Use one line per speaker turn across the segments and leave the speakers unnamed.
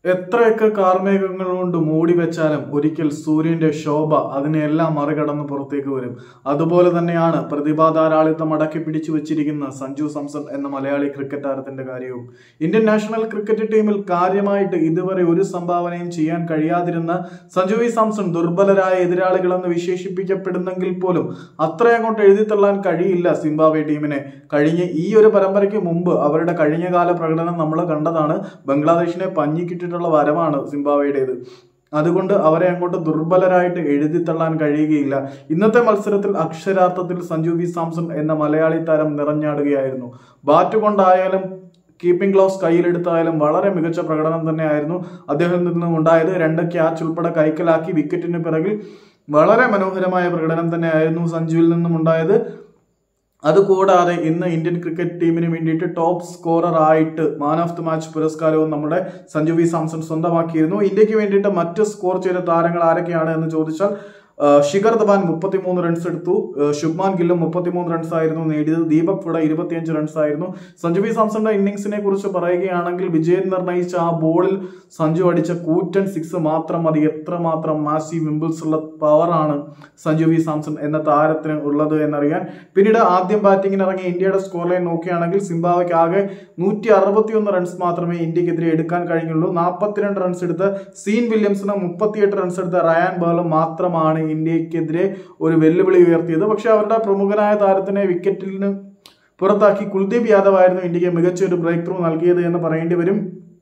എത്രയൊക്കെ കാർമേഘങ്ങൾ കൊണ്ട് മൂടി വെച്ചാലും ഒരിക്കൽ സൂര്യന്റെ ശോഭ അതിനെല്ലാം മറികടന്ന് പുറത്തേക്ക് വരും അതുപോലെ തന്നെയാണ് പ്രതിഭാധാരാളിത്തം അടക്കി പിടിച്ചു വെച്ചിരിക്കുന്ന സഞ്ജു സാംസൺ എന്ന മലയാളി ക്രിക്കറ്റ് താരത്തിന്റെ കാര്യവും ഇന്ത്യൻ നാഷണൽ ക്രിക്കറ്റ് ടീമിൽ കാര്യമായിട്ട് ഇതുവരെ ഒരു സംഭാവനയും ചെയ്യാൻ കഴിയാതിരുന്ന സഞ്ജു വി സാംസൺ ദുർബലരായ എതിരാളികളെന്ന് വിശേഷിപ്പിക്കപ്പെടുന്നെങ്കിൽ പോലും അത്രയങ്ങോട്ട് എഴുതിത്തള്ളാൻ കഴിയില്ല സിംബാബ്വെ ടീമിനെ കഴിഞ്ഞ ഈ ഒരു പരമ്പരയ്ക്ക് മുമ്പ് അവരുടെ കഴിഞ്ഞകാല പ്രകടനം നമ്മൾ കണ്ടതാണ് ബംഗ്ലാദേശിനെ പഞ്ഞിക്കിട്ടിട്ടുള്ള വരവാണ് സിംബാബ്വെയുടേത് അതുകൊണ്ട് അവരെ അങ്ങോട്ട് ദുർബലരായിട്ട് എഴുതിത്തള്ളാൻ കഴിയുകയില്ല ഇന്നത്തെ മത്സരത്തിൽ അക്ഷരാർത്ഥത്തിൽ സഞ്ജു വി സാംസൺ എന്ന മലയാളി താരം നിറഞ്ഞാടുകയായിരുന്നു ബാറ്റ് കൊണ്ടായാലും കീപ്പിംഗ് ഗ്ലൗസ് കയ്യിലെടുത്തായാലും വളരെ മികച്ച പ്രകടനം തന്നെയായിരുന്നു അദ്ദേഹത്തിൽ നിന്നും ഉണ്ടായത് രണ്ട് ക്യാച്ച് ഉൾപ്പെടെ കൈക്കലാക്കി വിക്കറ്റിന് പിറകിൽ വളരെ മനോഹരമായ പ്രകടനം തന്നെയായിരുന്നു സഞ്ജുവിൽ നിന്നും ഉണ്ടായത് അതുകൂടാതെ ഇന്ന് ഇന്ത്യൻ ക്രിക്കറ്റ് ടീമിന് വേണ്ടിയിട്ട് ടോപ്പ് സ്കോറർ ആയിട്ട് മാൻ ഓഫ് ദി മാച്ച് പുരസ്കാരവും നമ്മുടെ സഞ്ജു വി സാംസൺ സ്വന്തമാക്കിയിരുന്നു ഇന്ത്യക്ക് വേണ്ടിയിട്ട് മറ്റ് സ്കോർ ചെയ്ത താരങ്ങൾ ആരൊക്കെയാണ് എന്ന് ചോദിച്ചാൽ ആ, ശിഖർ ധവാൻ മുപ്പത്തിമൂന്ന് റൺസ് എടുത്തു ആ, ശുഭ്മാൻ ഗില്ലും മുപ്പത്തിമൂന്ന് റൺസ് ആയിരുന്നു നേടിയത് ദീപക് ഫുഡ ഇരുപത്തിയഞ്ച് റൺസ് ആയിരുന്നു സഞ്ജു വി സാംസന്റെ ഇന്നിങ്സിനെ കുറിച്ച് പറയുകയാണെങ്കിൽ വിജയം നിർണയിച്ച ആ ബോളിൽ സഞ്ജു അടിച്ച കൂറ്റൻ സിക്സ് മാത്രം മതി എത്രമാത്രം മാസീവ് ഇമ്പിൾസ് ഉള്ള പവറാണ് സഞ്ജു വി സാംസൺ എന്ന താരത്തിന് ഉള്ളത് എന്നറിയാൻ പിന്നീട് ആദ്യം ബാറ്റിംഗിന് ഇറങ്ങിയ ഇന്ത്യയുടെ സ്കോർ ലൈൻ നോക്കുകയാണെങ്കിൽ സിംബാവയ്ക്ക് ആകെ നൂറ്റി അറുപത്തിയൊന്ന് റൺസ് മാത്രമേ ഇന്ത്യക്കെതിരെ എടുക്കാൻ കഴിഞ്ഞുള്ളൂ നാൽപ്പത്തിരണ്ട് റൺസ് എടുത്ത് സീൻ വില്യംസിന് മുപ്പത്തിയെട്ട് റൺസ് എടുത്ത റയാൻ ബേളും മാത്രമാണ് ഇന്ത്യക്കെതിരെ ഒരു വെല്ലുവിളി ഉയർത്തിയത് പക്ഷെ അവരുടെ പ്രമുഖനായ താരത്തിനെ വിക്കറ്റിന് പുറത്താക്കി കുൽദീപ് യാദവ് ആയിരുന്നു ഇന്ത്യക്ക് മികച്ച ഒരു ബ്രേക്ക് ത്രൂ നൽകിയത് എന്ന് പറയേണ്ടി വരും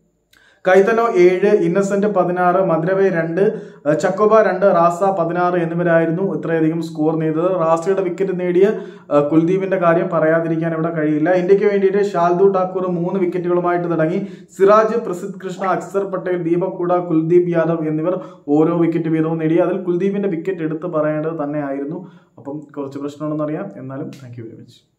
കൈതനോ ഏഴ് ഇന്നസെന്റ് പതിനാറ് മദ്രവെ രണ്ട് ഏഹ് ചക്കോബ രണ്ട് റാസ പതിനാറ് എന്നിവരായിരുന്നു ഇത്രയധികം സ്കോർ നേടിയത് റാസയുടെ വിക്കറ്റ് നേടിയ ഏഹ് കുൽദീപിന്റെ കാര്യം പറയാതിരിക്കാൻ ഇവിടെ കഴിയില്ല ഇന്ത്യക്ക് വേണ്ടിയിട്ട് ഷാൽദു ഠാക്കൂർ മൂന്ന് വിക്കറ്റുകളുമായിട്ട് തുടങ്ങി സിറാജ് പ്രസിദ്ധ് കൃഷ്ണ അക്സർ പട്ടേൽ ദീപക് കൂട കുൽദീപ് യാദവ് എന്നിവർ ഓരോ വിക്കറ്റ് വീതവും നേടി അതിൽ കുൽദീപിന്റെ വിക്കറ്റ് എടുത്ത് പറയേണ്ടത് തന്നെയായിരുന്നു അപ്പം കുറച്ച് പ്രശ്നമുണ്ടെന്നറിയാം എന്നാലും താങ്ക് യു വെരി മച്ച്